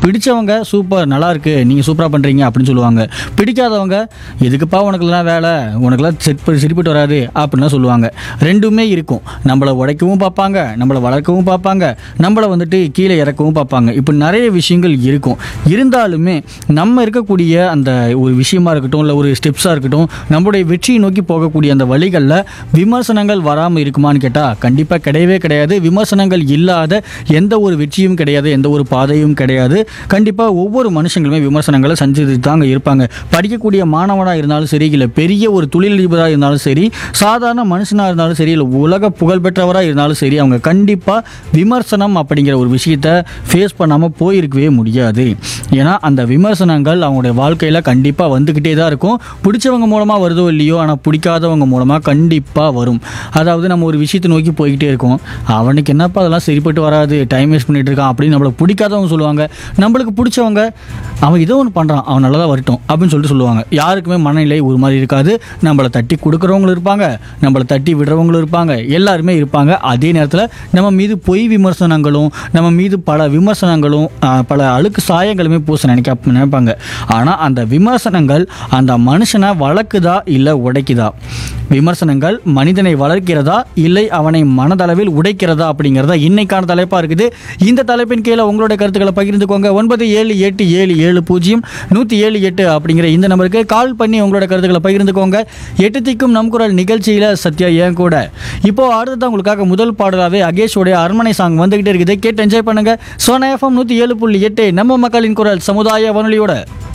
பிடிச்சவங்க சூப்பர் நல்லா இருக்கு நீங்கள் சூப்பராக பண்ணுறீங்க அப்படின்னு சொல்லுவாங்க பிடிக்காதவங்க எதுக்குப்பா உனக்குலாம் வேலை உனக்குலாம் செட் சரிப்பட்டு வராது அப்படின்லாம் சொல்லுவாங்க ரெண்டுமே இருக்கும் நம்மளை உடைக்கவும் பார்ப்பாங்க நம்மளை வளர்க்கவும் பார்ப்பாங்க நம்மளை வந்துட்டு கீழே இறக்கவும் பார்ப்பாங்க இப்போ நிறைய விஷயங்கள் இருக்கும் இருந்தாலுமே நம்ம இருக்கக்கூடிய அந்த ஒரு விஷயமா இருக்கட்டும் இல்லை ஒரு ஸ்டெப்ஸாக இருக்கட்டும் நம்மளுடைய வெற்றியை நோக்கி போகக்கூடிய அந்த வழிகளில் விமர்சனங்கள் வராமல் இருக்குமான்னு கேட்டால் கண்டிப்பாக கிடையவே கிடையாது விமர்சனங்கள் இல்லாத எந்த ஒரு வெற்றியும் கிடையாது எந்த ஒரு பாதையும் கிடையாது கண்டிப்பாக ஒவ்வொரு மனுஷங்களுமே விமர்சனங்களை செஞ்சுட்டு தாங்க இருப்பாங்க படிக்கக்கூடிய மாணவனாக இருந்தாலும் சரி இல்லை பெரிய ஒரு தொழிலதிபராக இருந்தாலும் சரி சாதாரண மனுஷனாக இருந்தாலும் சரி இல்லை உலக புகழ்பெற்றவராக இருந்தாலும் சரி அவங்க கண்டிப்பாக விமர்சனம் அப்படிங்கிற ஒரு விஷயத்த ஃபேஸ் பண்ணாமல் போயிருக்கவே முடியாது ஏன்னா அந்த விமர்சனங்கள் அவங்களுடைய வாழ்க்கையில் கண்டிப்பாக வந்துக்கிட்டே தான் இருக்கும் பிடிச்சவங்க மூலமாக வருதோ இல்லையோ ஆனால் பிடிக்காதவங்க மூலமாக கண்டிப்பாக வரும் அதாவது நம்ம ஒரு விஷயத்தை நோக்கி போய்கிட்டே இருக்கோம் அவனுக்கு என்னப்பா அதெல்லாம் சரிப்பட்டு வராது டைம் வேஸ்ட் பண்ணிட்டு இருக்கான் அப்படின்னு நம்மளை பிடிக்காதவங்க சொல்லுவாங்க நம்மளுக்கு பிடிச்சவங்க அவன் ஏதோ ஒன்று பண்ணுறான் அவன் நல்லதாக வரட்டும் அப்படின்னு சொல்லிட்டு சொல்லுவாங்க யாருக்குமே மனநிலை ஒரு மாதிரி இருக்காது நம்மளை தட்டி கொடுக்குறவங்களும் இருப்பாங்க நம்மளை தட்டி விடுறவங்களும் இருப்பாங்க எல்லாருமே இருப்பாங்க அதே நேரத்தில் நம்ம மீது பொய் விமர்சனங்களும் நம்ம மீது பல விமர்சனங்களும் ஆஹ், பல அழுக்கு சாயங்களுமே பூச நினைக்க நினைப்பாங்க ஆனால் அந்த விமர்சனங்கள் அந்த மனுஷனை வளர்க்குதா இல்லை உடைக்குதா விமர்சனங்கள் மனிதனை வளர்க்கிறதா இல்லை அவனை மனதளவில் உடைக்கிறதா அப்படிங்கிறதா இன்னைக்கான தலைப்பாக இருக்குது இந்த தலைப்பின் கீழே உங்களுடைய கருத்துக்களை பகிர்ந்துக்கோங்க ஒன்பது ஏழு எட்டு ஏழு ஏழு பூஜ்ஜியம் நூற்றி ஏழு எட்டு அப்படிங்கிற இந்த நம்பருக்கு கால் பண்ணி உங்களோட கருத்துக்களை பகிர்ந்துக்கோங்க எட்டு திக்கும் நம் குரல் நிகழ்ச்சியில் சத்யா ஏன் கூட இப்போ அடுத்ததான் உங்களுக்காக முதல் பாடலாகவே அகேஷோடைய அரண்மனை சாங் வந்துகிட்டே இருக்குது கேட்டு என்ஜாய் பண்ணுங்க சோனா எஃப்எம் நூற்றி ஏழு புள்ளி எட்டு நம்ம மக்களின் குரல் சமுதாய வானொலியோட